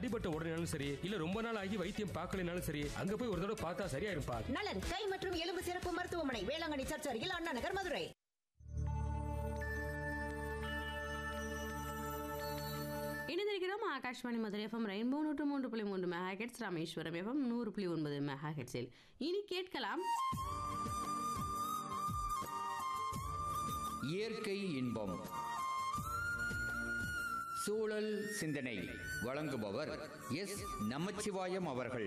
அடிபட்ட உடனேனாலும் சரி இல்ல ரொம்ப நாள் ஆகி வைத்தியம் பார்க்கலனாலும் சரி அங்க போய் ஒரு தடவை பார்த்தா சரியா இருப்பா நலன் கை மற்றும் எலும்பு சிறப்பு மருத்துவமனை வேளாங்கண்ணி சர்ச் அருகில் அண்ணா நகர் மதுரை இணைந்திருக்கிறோம் ஆகாஷ்வாணி மதுரை எஃப்எம் ரெயின்போ நூற்று மூன்று புள்ளி மூன்று மெகா ஹெட்ஸ் ராமேஸ்வரம் எஃப்எம் நூறு புள்ளி ஒன்பது மெகா ஹெட்ஸில் இனி கேட்கலாம் இயற்கை இன்பம் சூழல் சிந்தனை வழங்குபவர் எஸ் நமச்சிவாயம் அவர்கள்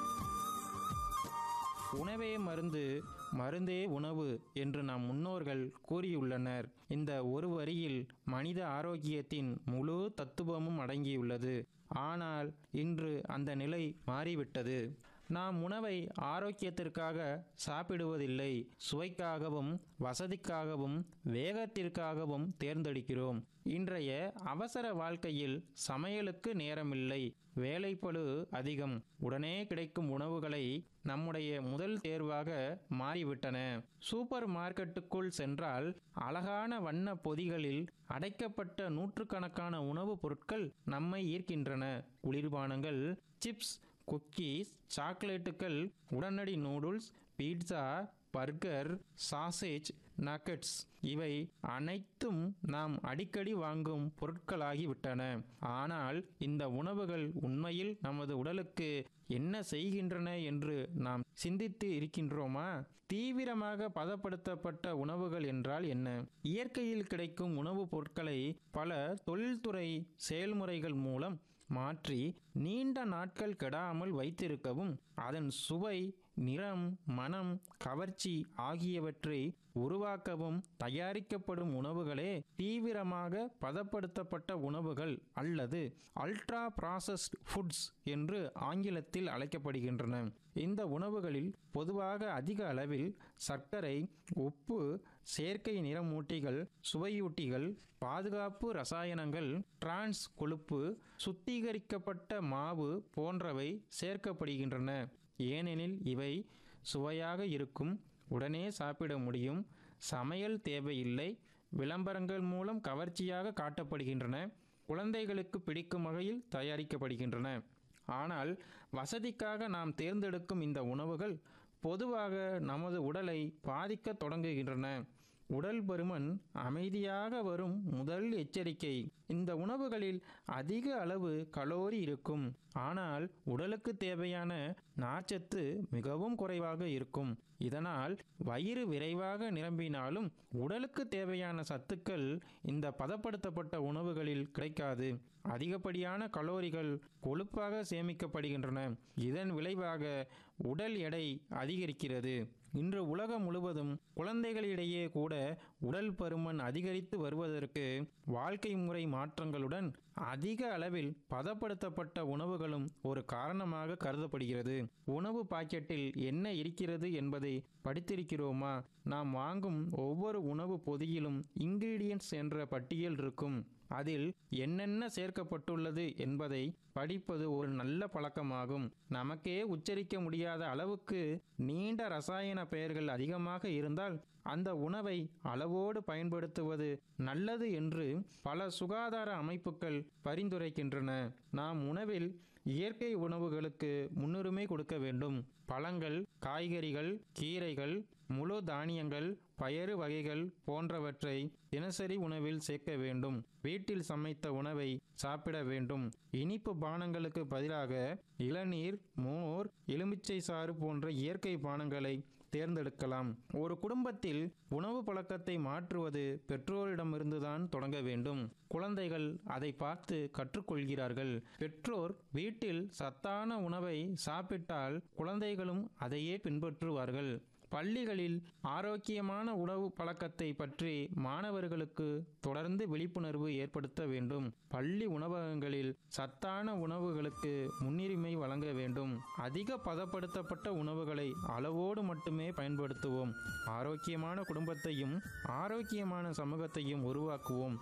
உணவே மருந்து மருந்தே உணவு என்று நம் முன்னோர்கள் கூறியுள்ளனர் இந்த ஒரு வரியில் மனித ஆரோக்கியத்தின் முழு தத்துவமும் அடங்கியுள்ளது ஆனால் இன்று அந்த நிலை மாறிவிட்டது நாம் உணவை ஆரோக்கியத்திற்காக சாப்பிடுவதில்லை சுவைக்காகவும் வசதிக்காகவும் வேகத்திற்காகவும் தேர்ந்தெடுக்கிறோம் இன்றைய அவசர வாழ்க்கையில் சமையலுக்கு நேரமில்லை வேலைப்பளு அதிகம் உடனே கிடைக்கும் உணவுகளை நம்முடைய முதல் தேர்வாக மாறிவிட்டன சூப்பர் மார்க்கெட்டுக்குள் சென்றால் அழகான வண்ண பொதிகளில் அடைக்கப்பட்ட நூற்றுக்கணக்கான உணவுப் பொருட்கள் நம்மை ஈர்க்கின்றன குளிர்பானங்கள் சிப்ஸ் குக்கீஸ் சாக்லேட்டுகள் உடனடி noodles pizza burger sausage nuggets இவை அனைத்தும் நாம் அடிக்கடி வாங்கும் பொருட்களாகிவிட்டன ஆனால் இந்த உணவுகள் உண்மையில் நமது உடலுக்கு என்ன செய்கின்றன என்று நாம் சிந்தித்து இருக்கின்றோமா தீவிரமாக பதப்படுத்தப்பட்ட உணவுகள் என்றால் என்ன இயற்கையில் கிடைக்கும் உணவுப் பொருட்களை பல தொழில்துறை செயல்முறைகள் மூலம் மாற்றி நீண்ட நாட்கள் கெடாமல் வைத்திருக்கவும் அதன் சுவை நிறம் மனம் கவர்ச்சி ஆகியவற்றை உருவாக்கவும் தயாரிக்கப்படும் உணவுகளே தீவிரமாக பதப்படுத்தப்பட்ட உணவுகள் அல்லது அல்ட்ரா ப்ராசஸ்ட் ஃபுட்ஸ் என்று ஆங்கிலத்தில் அழைக்கப்படுகின்றன இந்த உணவுகளில் பொதுவாக அதிக அளவில் சர்க்கரை உப்பு செயற்கை நிறமூட்டிகள் சுவையூட்டிகள் பாதுகாப்பு ரசாயனங்கள் டிரான்ஸ் கொழுப்பு சுத்திகரிக்கப்பட்ட மாவு போன்றவை சேர்க்கப்படுகின்றன ஏனெனில் இவை சுவையாக இருக்கும் உடனே சாப்பிட முடியும் சமையல் தேவையில்லை விளம்பரங்கள் மூலம் கவர்ச்சியாக காட்டப்படுகின்றன குழந்தைகளுக்கு பிடிக்கும் வகையில் தயாரிக்கப்படுகின்றன ஆனால் வசதிக்காக நாம் தேர்ந்தெடுக்கும் இந்த உணவுகள் பொதுவாக நமது உடலை பாதிக்க தொடங்குகின்றன உடல் பருமன் அமைதியாக வரும் முதல் எச்சரிக்கை இந்த உணவுகளில் அதிக அளவு கலோரி இருக்கும் ஆனால் உடலுக்கு தேவையான நார்ச்சத்து மிகவும் குறைவாக இருக்கும் இதனால் வயிறு விரைவாக நிரம்பினாலும் உடலுக்கு தேவையான சத்துக்கள் இந்த பதப்படுத்தப்பட்ட உணவுகளில் கிடைக்காது அதிகப்படியான கலோரிகள் கொழுப்பாக சேமிக்கப்படுகின்றன இதன் விளைவாக உடல் எடை அதிகரிக்கிறது இன்று உலகம் முழுவதும் குழந்தைகளிடையே கூட உடல் பருமன் அதிகரித்து வருவதற்கு வாழ்க்கை முறை மாற்றங்களுடன் அதிக அளவில் பதப்படுத்தப்பட்ட உணவுகளும் ஒரு காரணமாக கருதப்படுகிறது உணவு பாக்கெட்டில் என்ன இருக்கிறது என்பதை படித்திருக்கிறோமா நாம் வாங்கும் ஒவ்வொரு உணவு பொதியிலும் இன்கிரீடியன்ட்ஸ் என்ற பட்டியல் இருக்கும் அதில் என்னென்ன சேர்க்கப்பட்டுள்ளது என்பதை படிப்பது ஒரு நல்ல பழக்கமாகும் நமக்கே உச்சரிக்க முடியாத அளவுக்கு நீண்ட ரசாயன பெயர்கள் அதிகமாக இருந்தால் அந்த உணவை அளவோடு பயன்படுத்துவது நல்லது என்று பல சுகாதார அமைப்புகள் பரிந்துரைக்கின்றன நாம் உணவில் இயற்கை உணவுகளுக்கு முன்னுரிமை கொடுக்க வேண்டும் பழங்கள் காய்கறிகள் கீரைகள் முழு தானியங்கள் பயறு வகைகள் போன்றவற்றை தினசரி உணவில் சேர்க்க வேண்டும் வீட்டில் சமைத்த உணவை சாப்பிட வேண்டும் இனிப்பு பானங்களுக்கு பதிலாக இளநீர் மோர் எலுமிச்சை சாறு போன்ற இயற்கை பானங்களை தேர்ந்தெடுக்கலாம் ஒரு குடும்பத்தில் உணவு பழக்கத்தை மாற்றுவது பெற்றோரிடமிருந்துதான் தொடங்க வேண்டும் குழந்தைகள் அதை பார்த்து கற்றுக்கொள்கிறார்கள் பெற்றோர் வீட்டில் சத்தான உணவை சாப்பிட்டால் குழந்தைகளும் அதையே பின்பற்றுவார்கள் பள்ளிகளில் ஆரோக்கியமான உணவு பழக்கத்தை பற்றி மாணவர்களுக்கு தொடர்ந்து விழிப்புணர்வு ஏற்படுத்த வேண்டும் பள்ளி உணவகங்களில் சத்தான உணவுகளுக்கு முன்னுரிமை வழங்க வேண்டும் அதிக பதப்படுத்தப்பட்ட உணவுகளை அளவோடு மட்டுமே பயன்படுத்துவோம் ஆரோக்கியமான குடும்பத்தையும் ஆரோக்கியமான சமூகத்தையும் உருவாக்குவோம்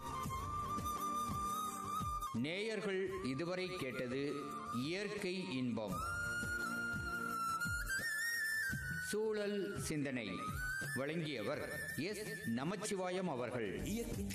நேயர்கள் இதுவரை கேட்டது இயற்கை இன்பம் சூழல் சிந்தனை வழங்கியவர் எஸ் நமச்சிவாயம் அவர்கள்